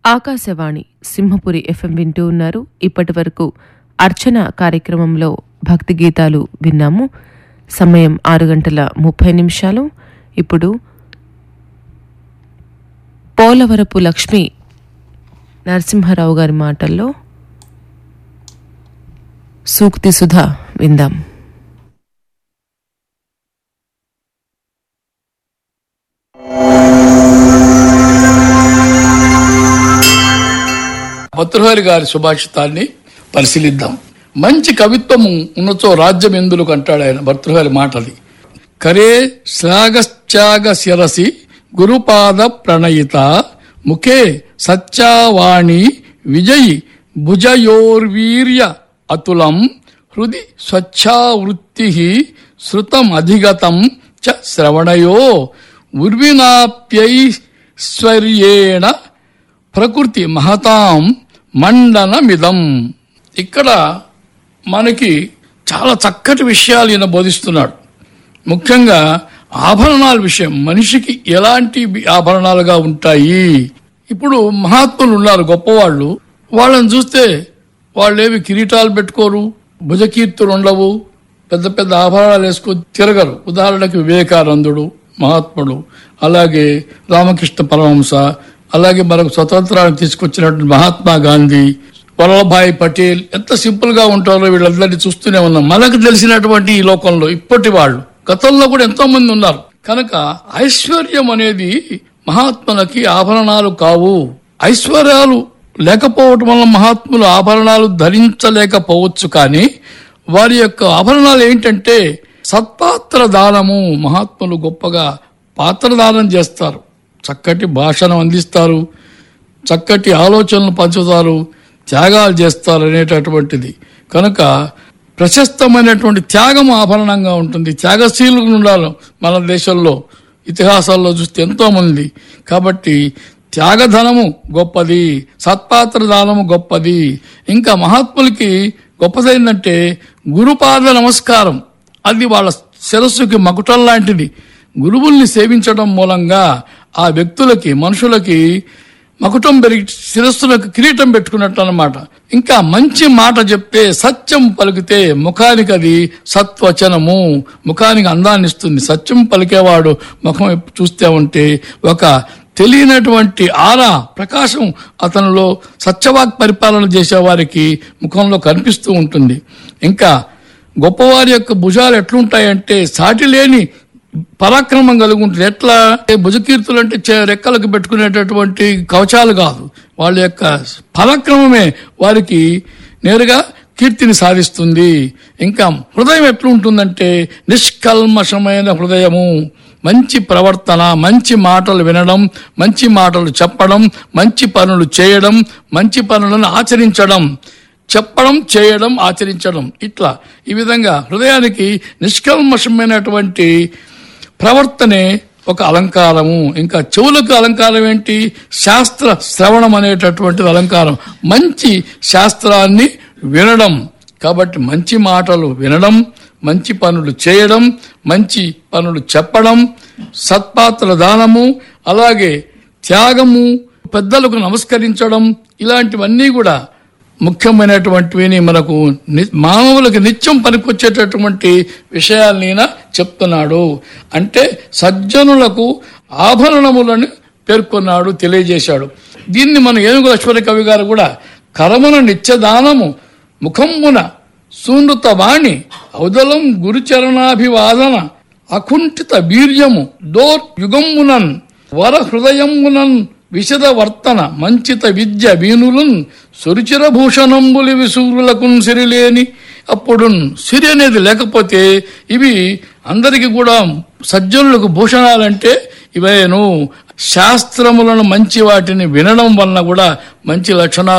Akashvani Simhapuri FM వింటూ ఉన్నారు ఇప్పటి వరకు అర్చన కార్యక్రమంలో భక్తి గీతాలు విన్నాము సమయం ఆరు గంటల ముప్పై నిమిషాలు ఇప్పుడు పోలవరపు లక్ష్మి నరసింహారావు గారి మాటల్లో సూక్తి సుధా విందాం భర్తృహరి గారి సుభాషితాన్ని పరిశీలిద్దాం మంచి కవిత్వము ఉన్నచో రాజ్యం ఎందులకు అంటాడు ఆయన భర్తృహరి మాటది కరే శ్లాఘశ్చాగ శిరసి గురుపాద ప్రణయిత ముఖే సత్యావాణి విజయి భుజయోర్వీర్య అతులం హృది స్వచ్ఛావృత్తి శృతం అధిగతం చ శ్రవణయో ఉర్వినాప్యైశ్వర్యేణ ప్రకృతి మహతాం మండనమిదం ఇక్కడ మనకి చాలా చక్కటి విషయాలు ఈయన బోధిస్తున్నాడు ముఖ్యంగా ఆభరణాల విషయం మనిషికి ఎలాంటి ఆభరణాలుగా ఉంటాయి ఇప్పుడు మహాత్ములు ఉన్నారు గొప్పవాళ్ళు వాళ్ళని చూస్తే వాళ్ళేవి కిరీటాలు పెట్టుకోరు భుజకీర్తులు ఉండవు పెద్ద పెద్ద ఆభరణాలు వేసుకొని తిరగరు ఉదాహరణకి వివేకానందుడు మహాత్ముడు అలాగే రామకృష్ణ పరమహంస అలాగే మనకు స్వతంత్రాన్ని తీసుకొచ్చినటువంటి మహాత్మా గాంధీ వల్లభాయ్ పటేల్ ఎంత సింపుల్ గా ఉంటారో వీళ్ళందరినీ చూస్తూనే ఉన్నాం మనకు తెలిసినటువంటి ఈ లోకంలో ఇప్పటి వాళ్ళు గతంలో కూడా ఎంతో మంది ఉన్నారు కనుక ఐశ్వర్యం అనేది మహాత్ములకి ఆభరణాలు కావు ఐశ్వర్యాలు లేకపోవటం వల్ల మహాత్ములు ఆభరణాలు ధరించలేకపోవచ్చు కానీ వారి యొక్క ఆభరణాలు ఏంటంటే సత్పాత్ర దానము మహాత్ములు గొప్పగా పాత్ర దానం చేస్తారు చక్కటి భాషను అందిస్తారు చక్కటి ఆలోచనలు పంచుతారు త్యాగాలు చేస్తారు అనేటటువంటిది కనుక ప్రశస్తమైనటువంటి త్యాగం ఆభరణంగా ఉంటుంది త్యాగశీలు ఉండాలి మన దేశంలో ఇతిహాసాల్లో చూస్తే ఎంతో మంది కాబట్టి త్యాగధనము గొప్పది సత్పాత్ర దానము గొప్పది ఇంకా మహాత్ములకి గొప్పదైందంటే గురుపాద నమస్కారం అది వాళ్ళ శిరస్సుకి మకుటం లాంటిది గురువుల్ని సేవించడం మూలంగా ఆ వ్యక్తులకి మనుషులకి మకుటం పెరిగి శిరస్సులకు కిరీటం పెట్టుకున్నట్టు అనమాట ఇంకా మంచి మాట చెప్తే సత్యం పలికితే ముఖానికి అది సత్వచనము ముఖానికి అందాన్ని ఇస్తుంది సత్యం పలికేవాడు ముఖం ఎప్పుడు చూస్తే ఉంటే ఒక తెలియనటువంటి ఆరా ప్రకాశం అతనిలో సత్యవాక్ పరిపాలన చేసేవారికి ముఖంలో కనిపిస్తూ ఉంటుంది ఇంకా గొప్పవారి యొక్క భుజాలు ఎట్లుంటాయంటే సాటి లేని పరాక్రమం కలిగి ఉంటుంది ఎట్లా అంటే భుజకీర్తులు అంటే చే- రెక్కలకు పెట్టుకునేటటువంటి కవచాలు కాదు వాళ్ళ యొక్క పరాక్రమమే వారికి నేరుగా కీర్తిని సాధిస్తుంది ఇంకా హృదయం ఎట్లుంటుందంటే నిష్కల్మషమైన హృదయము మంచి ప్రవర్తన మంచి మాటలు వినడం మంచి మాటలు చెప్పడం మంచి పనులు చేయడం మంచి పనులను ఆచరించడం చెప్పడం చేయడం ఆచరించడం ఇట్లా ఈ విధంగా హృదయానికి నిష్కల్మషమైనటువంటి ప్రవర్తనే ఒక అలంకారము ఇంకా చెవులకు అలంకారం ఏంటి శాస్త్ర శ్రవణం అనేటటువంటిది అలంకారం మంచి శాస్త్రాన్ని వినడం కాబట్టి మంచి మాటలు వినడం మంచి పనులు చేయడం మంచి పనులు చెప్పడం సత్పాత్ర దానము అలాగే త్యాగము పెద్దలకు నమస్కరించడం ఇలాంటివన్నీ కూడా ముఖ్యమైనటువంటివి మనకు ని- మానవులకు నిత్యం పనికొచ్చేటటువంటి విషయాల్ని ఈయన చెప్తున్నాడు అంటే సజ్జనులకు ఆభరణములను పేర్కొన్నాడు తెలియజేశాడు దీన్ని మన ఏనుగు లక్ష్మణ కవి గారు కూడా కరమున నిత్యదానము ముఖమ్మున సూనృత వాణి ఔదలం గురుచరణాభివాదన అకుంఠిత వీర్యము దోర్ యుగమ్మునన్ వర హృదయమునన్ విశద వర్తన మంచిత విద్య వీనులున్ సురుచిర భూషణంబులి విసూరులకున్ సిరిలేని అప్పుడు సిరి అనేది లేకపోతే ఇవి అందరికి కూడా సజ్జనులకు భూషణాలంటే ఇవేను శాస్త్రములను మంచి వాటిని వినడం వలన కూడా మంచి లక్షణాలు